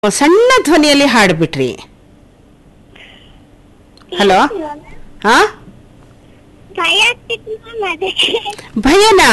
ಸಣ್ಣ ಧ್ವನಿಯಲ್ಲಿ ಹಾಡ್ಬಿಟ್ರಿ ಹಲೋ ಹಾ ಭಯ ಆಗ್ತಿತ್ತು ಮ್ಯಾಮ್ ಅದಕ್ಕೆ ಭಯನಾ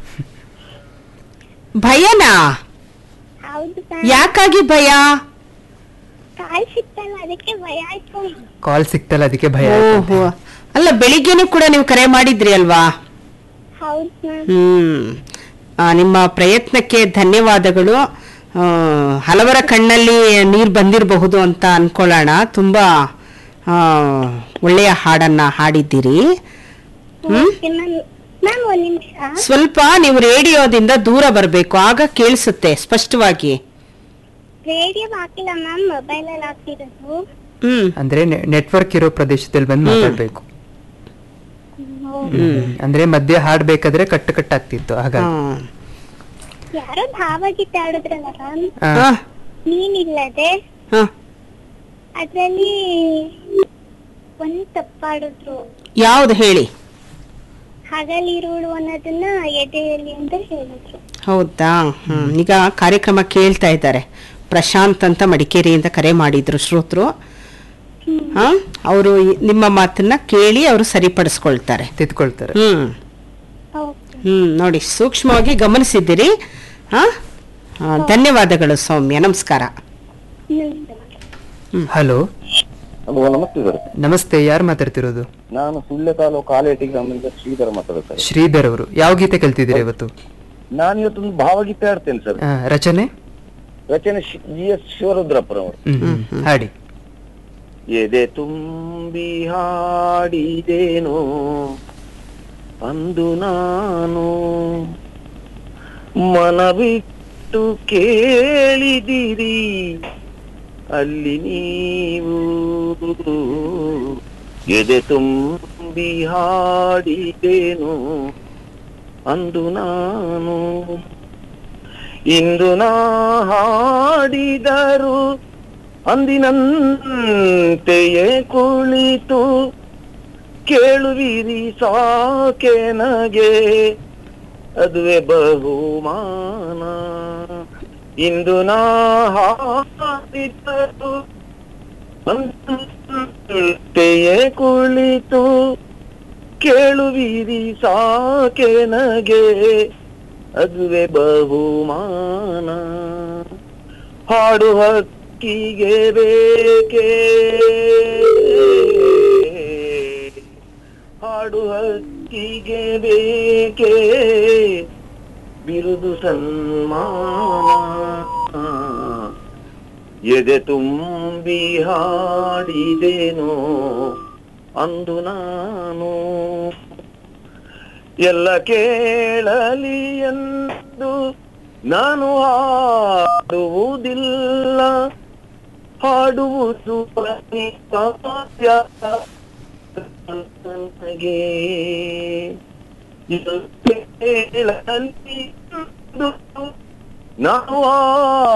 ಭಯನಾ ಹೌದು ಮ್ಯಾಮ್ ಯಾಕಾಗಿ ಭಯ ಕಾಲ್ ಸಿಕ್ತಲ್ಲ ಅದಕ್ಕೆ ಭಯ ಆಯ್ತು ಕಾಲ್ ಸಿಕ್ತಲ್ಲ ಅದಕ್ಕೆ ಭಯ ಓಹೋ ಅಲ್ಲ ಬೆಳಿಗ್ಗೆನೂ ಕೂಡ ನೀವು ಕರೆ ಮಾಡಿದ್ರಿ ಅಲ್ವಾ ಹೌದು ಮ್ಯಾಮ್ ಹ್ಮ್ ಆ, ನಿಮ್ಮ ಪ್ರಯತ್ನಕ್ಕೆ ಧನ್ಯವಾದಗಳು ಆ, ಹಲವರ ಕಣ್ಣಲ್ಲಿ ನೀರು ಬಂದಿರಬಹುದು ಅಂತ ಅನ್ಕೊಳ್ಳೋಣ ತುಂಬಾ ಆ, ಒಳ್ಳೆಯ ಹಾಡನ್ನ ಹಾಡಿದ್ದೀರಿ ಹ್ಮ್ ಓಕೆ ಮ್ಯಾಮ್ ಮ್ಯಾಮ್ ಒಂದ್ ನಿಮಿಷ ಸ್ವಲ್ಪ ನೀವು ರೇಡಿಯೋದಿಂದ ದೂರ ಬರಬೇಕು ಆಗ ಕೇಳಿಸುತ್ತೆ ಸ್ಪಷ್ಟವಾಗಿ ರೇಡಿಯೋ ಹಾಕಿಲ್ಲ ಮ್ಯಾಮ್ ಮೊಬೈಲ್ ಅಲ್ಲಿ ಹಾಕಿರೋದು ಹ್ಮ್ ಅಂದ್ರೆ ನೆಟ್ವರ್ಕ್ ಇರೋ ಪ್ರದೇಶದಲ್ಲಿ ಬಂದು ಹ್ಮ್. ಮಾತಾಡ್ಬೇಕು ಹ್ಮ್. ಅಂದ್ರೆ ಮಧ್ಯೆ ಹಾಡ್ಬೇಕಾದ್ರೆ ಕಟ್ಟು ಕಟ್ಟಾಗ್ತಿತ್ತು ಹಾಗಾಗಿ ಹ್ಮ್. ಯಾರೋ ಭಾವಗೀತೆ ಆಡಿದ್ರಲ್ಲ ಮ್ಯಾಮ್ ಆ, ಆ, ನೀನಿಲ್ಲದೆ ಆ. ಅದ್ರಲ್ಲಿ ಒಂದ್ ತಪ್ಪಾಡಿದ್ರು ಯಾವ್ದು ಹೇಳಿ ಹಗಲಿರುಳು ಅನ್ನೋದನ್ನ ಎದೆಯಲ್ಲಿ ಅಂತ ಹೇಳಿದ್ರು ಹೌದಾ ಹ್ಮ್ ಈಗ ಕಾರ್ಯಕ್ರಮ ಕೇಳ್ತಾ ಇದ್ದಾರೆ ಪ್ರಶಾಂತ್ ಅಂತ ಮಡಿಕೇರಿಯಿಂದ ಕರೆ ಮಾಡಿದ್ರು ಶ್ರೋತೃ ಹಾ ಅವರು ನಿಮ್ಮ ಮಾತನ್ನ ಕೇಳಿ ಅವರು ಸರಿಪಡಿಸ್ಕೊಳ್ತಾರೆ ತಿದ್ಕೊಳ್ತಾರೆ ಹ್ಮ್ ಓಕೆ ಹ್ಮ್ ನೋಡಿ ಸೂಕ್ಷ್ಮವಾಗಿ ಗಮನಿಸಿದ್ದೀರಿ ಹಾ ಆ, ಧನ್ಯವಾದಗಳು ಸೌಮ್ಯ ನಮಸ್ಕಾರ ಹಲೋ ಹಲೋ ನಮಸ್ತೆ ಸರ್ ನಮಸ್ತೆ ಯಾರು ಮಾತಾಡ್ತಿರೋದು ನಾನು ಸುಳ್ಯ ತಾಲೂಕು ಕಾಲೇಟಿ ಗ್ರಾಮದಿಂದ ಶ್ರೀಧರ ಮಾತಾಡೋದು ಸರ್ ಶ್ರೀಧರ್ ಅವರು ಯಾವ ಗೀತೆ ಕಲ್ತಿದ್ದೀರಿ ಇವತ್ತು ನಾನು ಇವತ್ತೊಂದು ಭಾವಗೀತೆ ಆಡ್ತೇನೆ ಸರ್ ಆ, ರಚನೆ ರಚನೆ ಜಿ ಎಸ್ ಶಿವರುದ್ರಪ್ಪರವರು ಹ್ಮ್, ಹ್ಮ್. ಹಾಡಿ ಎದೆ ತುಂಬಿ ಹಾಡಿದೇನೋ ಅಂದು ನಾನು ಮನವಿಟ್ಟು ಕೇಳಿದಿರಿ ಅಲ್ಲಿ ನೀವು ಎದೆ ತುಂಬಿ ಹಾಡಿದೇನೋ ಅಂದು ನಾನು ಇಂದು ನಾ ಹಾಡಿದರು ಅಂದಿನಂತೆಯೇ ಕುಳಿತು ಕೇಳುವಿರಿ ಸಾಕೆ ನಗೆ ಅದುವೆ ಬಹುಮಾನ ಇಂದು ನಾ ಹಾಡಿದರು ಅಂತೆಯೇ ಕುಳಿತು ಕೇಳುವಿರಿ ಸಾಕೆ ನಗೆ ಅದುವೆ ಬಹುಮಾನ ಹಾಡು ಹಕ್ಕಿಗೆ ಬೇಕೇ ಹಾಡು ಹಕ್ಕಿಗೆ ಬೇಕೇ ಬಿರುದು ಸನ್ಮಾನ ಎದೆ ತುಂಬಿ ಹಾಡಿದೇನೋ ಅಂದು ನಾನು ಎಲ್ಲ ಕೇಳಲಿ ಎಂದು ನಾನು ಹಾಡುವುದಿಲ್ಲ ಹಾಡುವುದು ಅನಿವಾರ್ಯ ನನಗೆ ಎಲ್ಲ ಕೇಳಲಿ ಎಂದು ನಾನು